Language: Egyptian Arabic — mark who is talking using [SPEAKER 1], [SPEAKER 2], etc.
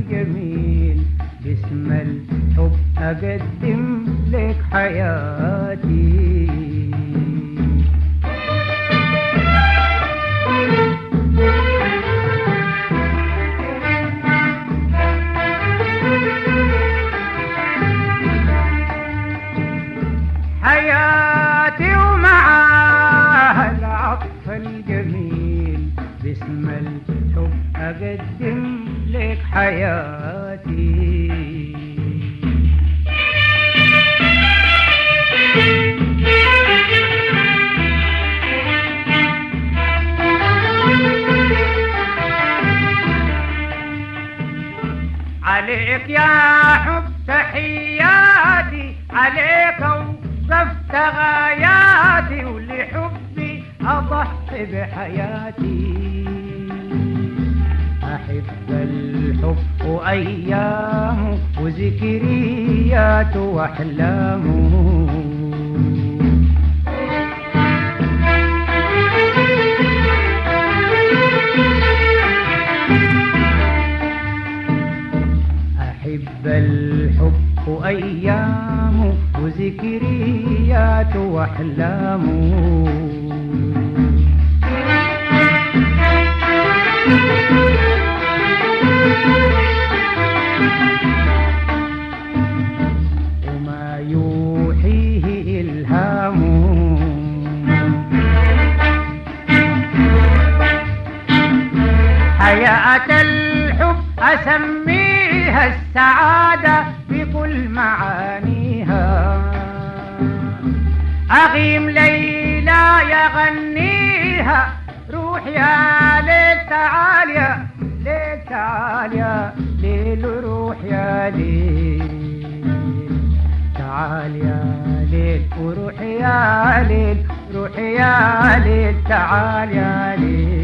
[SPEAKER 1] الجميل باسم الحب أقدم لك حياتي حياتي ومعاها العطف الجميل باسم الحب أقدم لك حياتي عليك يا حب تحياتي عليك وقفت غاياتي ولحبي أضحي بحياتي أحب الحب وأيامه وذكرياته وأحلامه أحب الحب وأيامه وذكرياته وأحلامه وما يوحيه إلهامه حياة الحب أسميها السعادة بكل معانيها أغيم ليلى يغنيها روح يا ليل تعال يا ليل تعال يا ليل روح يا ليل تعال يا ليل وروح يا ليل روح يا ليل تعال يا ليل